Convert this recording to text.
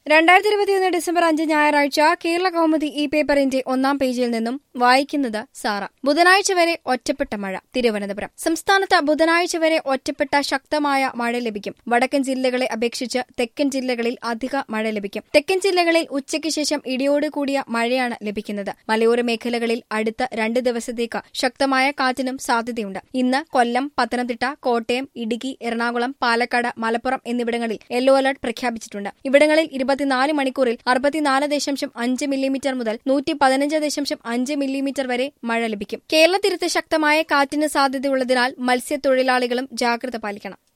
രണ്ടായിരത്തി ഇരുപത്തിയൊന്ന് ഡിസംബർ അഞ്ച് ഞായറാഴ്ച കേരള കൗമുദി ഈ പേപ്പറിന്റെ ഒന്നാം പേജിൽ നിന്നും വായിക്കുന്നത് സാറ ബുധനാഴ്ച വരെ ഒറ്റപ്പെട്ട മഴ തിരുവനന്തപുരം സംസ്ഥാനത്ത് ബുധനാഴ്ച വരെ ഒറ്റപ്പെട്ട ശക്തമായ മഴ ലഭിക്കും വടക്കൻ ജില്ലകളെ അപേക്ഷിച്ച് തെക്കൻ ജില്ലകളിൽ അധിക മഴ ലഭിക്കും തെക്കൻ ജില്ലകളിൽ ഉച്ചയ്ക്ക് ശേഷം ഇടിയോട് കൂടിയ മഴയാണ് ലഭിക്കുന്നത് മലയോര മേഖലകളിൽ അടുത്ത രണ്ട് ദിവസത്തേക്ക് ശക്തമായ കാറ്റിനും സാധ്യതയുണ്ട് ഇന്ന് കൊല്ലം പത്തനംതിട്ട കോട്ടയം ഇടുക്കി എറണാകുളം പാലക്കാട് മലപ്പുറം എന്നിവിടങ്ങളിൽ യെല്ലോ അലർട്ട് പ്രഖ്യാപിച്ചിട്ടുണ്ട് ഇവിടങ്ങളിൽ ഇരുപത്തിനാല് മണിക്കൂറിൽ അറുപത്തിനാല് ദശാംശം അഞ്ച് മില്ലിമീറ്റർ മുതൽ നൂറ്റി പതിനഞ്ച് ദശാംശം അഞ്ച് മില്ലിമീറ്റർ വരെ മഴ ലഭിക്കും കേരള തീരത്ത് ശക്തമായ കാറ്റിന് സാധ്യതയുള്ളതിനാൽ മത്സ്യത്തൊഴിലാളികളും ജാഗ്രത പാലിക്കണം